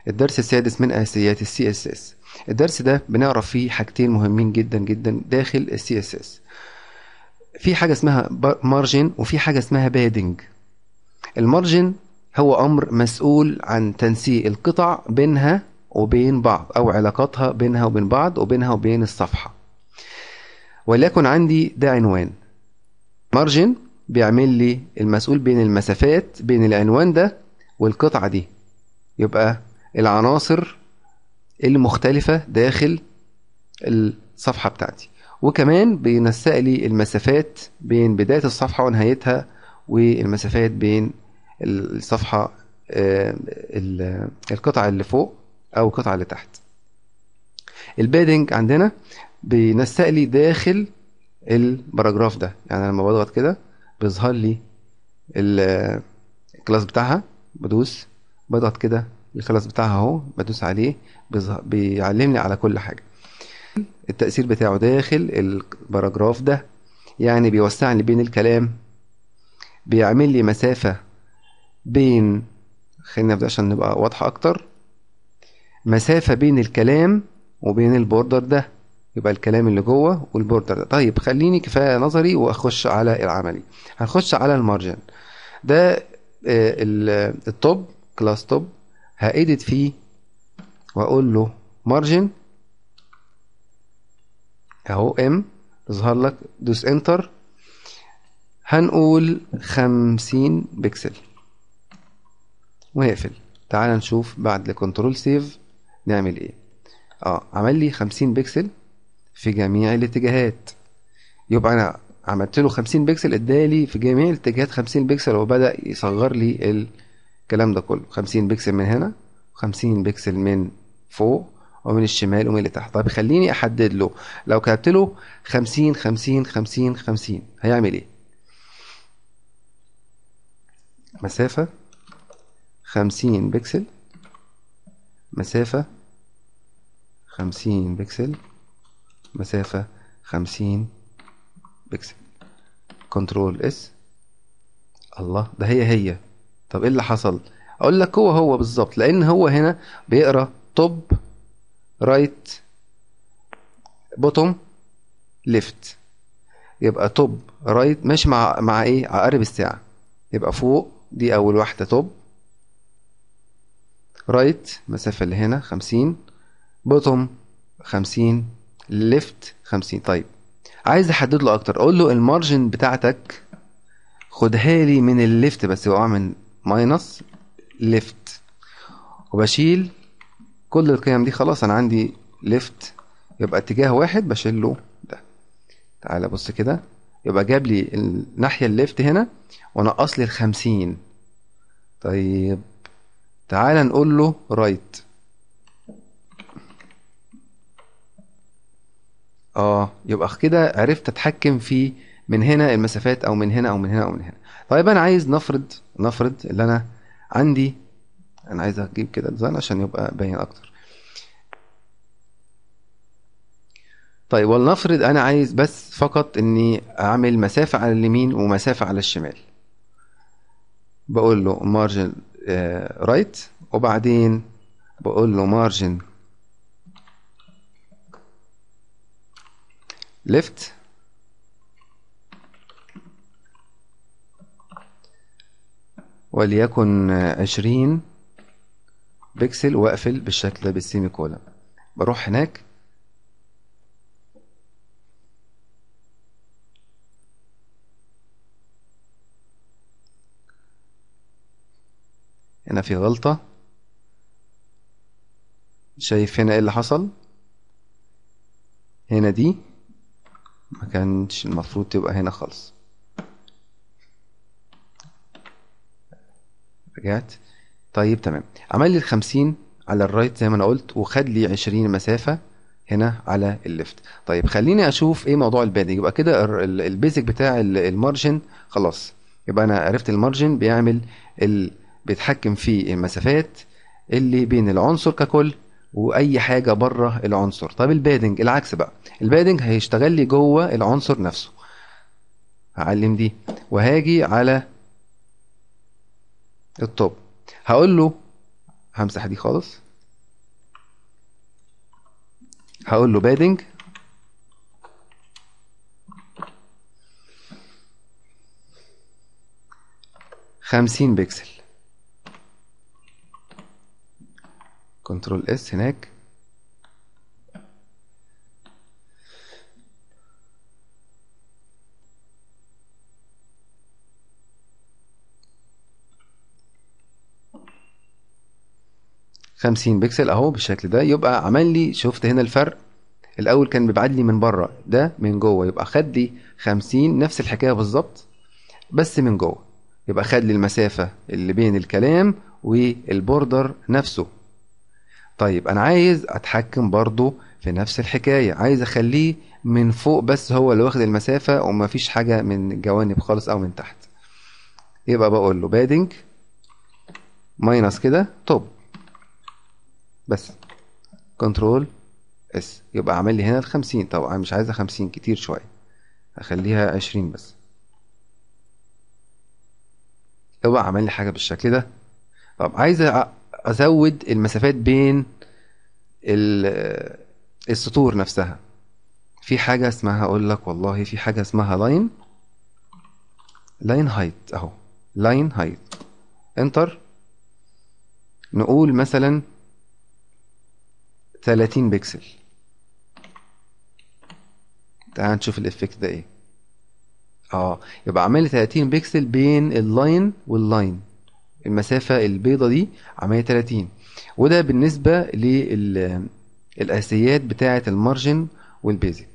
الدرس السادس من اساسيات السي اس اس الدرس ده بنعرف فيه حاجتين مهمين جدا جدا داخل السي اس اس في حاجه اسمها مارجن وفي حاجه اسمها بادنج المارجن هو امر مسؤول عن تنسيق القطع بينها وبين بعض او علاقاتها بينها وبين بعض وبينها وبين الصفحه وليكن عندي ده عنوان مارجن بيعمل لي المسؤول بين المسافات بين العنوان ده والقطعه دي يبقى العناصر المختلفة داخل الصفحة بتاعتي وكمان بينسق لي المسافات بين بداية الصفحة ونهايتها والمسافات بين الصفحة القطعة اللي فوق أو القطعة اللي تحت البادنج عندنا بينسق لي داخل الباراجراف ده يعني لما بضغط كده بيظهر لي الكلاس بتاعها بدوس بضغط كده الكلاس بتاعها اهو بدوس عليه بيعلمني على كل حاجه التأثير بتاعه داخل الباراجراف ده يعني بيوسعني بين الكلام بيعمل لي مسافة بين خلينا نبدأ عشان نبقى واضحة أكتر مسافة بين الكلام وبين البوردر ده يبقى الكلام اللي جوه والبوردر ده طيب خليني كفاية نظري وأخش على العملي هنخش على المارجن ده التوب كلاس توب هأدت فيه واقول له مارجن اهو ام يظهر لك دوس انتر هنقول خمسين بكسل ونقفل تعال نشوف بعد الكنترول سيف نعمل ايه اه عمل لي خمسين بكسل في جميع الاتجاهات يبقى انا عملت له 50 بكسل ادالي في جميع الاتجاهات 50 بكسل وبدا يصغر لي الكلام ده كله 50 بكسل من هنا 50 بكسل من فوق ومن الشمال ومن اللي تحت طيب خليني احدد له لو كتبت له 50 50 50 50 هيعمل ايه مسافة 50 بكسل مسافة 50 بكسل مسافة 50 بكسل كنترول اس الله ده هي هي طب ايه اللي حصل اقول لك هو هو بالظبط لان هو هنا بيقرا توب رايت بوتوم ليفت يبقى توب رايت ماشي مع مع ايه عقارب الساعه يبقى فوق دي اول واحده توب رايت المسافه اللي هنا خمسين بوتوم خمسين ليفت خمسين طيب عايز احدد له اكتر اقول له المارجن بتاعتك خدها لي من الليفت بس يبقى من ماينس ليفت وبشيل كل القيم دي خلاص انا عندي ليفت يبقى اتجاه واحد بشيل له ده تعالى بص كده يبقى جاب لي الناحية الليفت هنا ونقص لي الخمسين طيب تعالى نقول له رايت اه يبقى كده عرفت اتحكم في من هنا المسافات او من هنا او من هنا او من هنا طيب انا عايز نفرض نفرض اللي انا عندي انا عايز اجيب كده ديزاين عشان يبقى باين اكتر طيب ولنفرض انا عايز بس فقط اني اعمل مسافة على اليمين ومسافة على الشمال بقول له مارجن رايت وبعدين بقول له مارجن ليفت وليكن عشرين بكسل واقفل بالشكل ده بالسيمي كولم بروح هناك هنا في غلطة شايف هنا ايه اللي حصل هنا دي ما كانش المفروض تبقى هنا خالص رجعت طيب تمام عمل لي الخمسين على الرايت زي ما انا قلت وخد لي عشرين مسافة هنا على الليفت طيب خليني اشوف ايه موضوع البادنج يبقى كده البيزك بتاع المارجن خلاص يبقى انا عرفت المارجن بيعمل ال... بيتحكم في المسافات اللي بين العنصر ككل واي حاجه بره العنصر طب البادنج العكس بقى البادنج هيشتغل لي جوه العنصر نفسه هعلم دي وهاجي على التوب هقول له همسح دي خالص هقول له بادنج خمسين بكسل كنترول اس هناك خمسين بكسل اهو بالشكل ده يبقى عمل لي شفت هنا الفرق الاول كان بيبعت لي من بره ده من جوه يبقى خد لي خمسين نفس الحكايه بالظبط بس من جوه يبقى خد لي المسافه اللي بين الكلام والبوردر نفسه طيب انا عايز اتحكم برضو في نفس الحكايه عايز اخليه من فوق بس هو اللي واخد المسافه ومفيش حاجه من الجوانب خالص او من تحت يبقى بقول له بادنج ماينس كده توب بس كنترول اس يبقى عمل لي هنا الخمسين طبعا مش عايزة خمسين كتير شوية هخليها عشرين بس يبقى عمل لي حاجة بالشكل ده طب عايز ازود المسافات بين السطور نفسها في حاجة اسمها اقول لك والله في حاجة اسمها لاين لاين هايت اهو لاين هايت انتر نقول مثلا 30 بكسل تعال نشوف الافكت ده ايه اه يبقى عمل لي 30 بكسل بين اللاين واللاين المسافة البيضة دي عملية 30 وده بالنسبة للأساسيات بتاعة المارجن والبيزك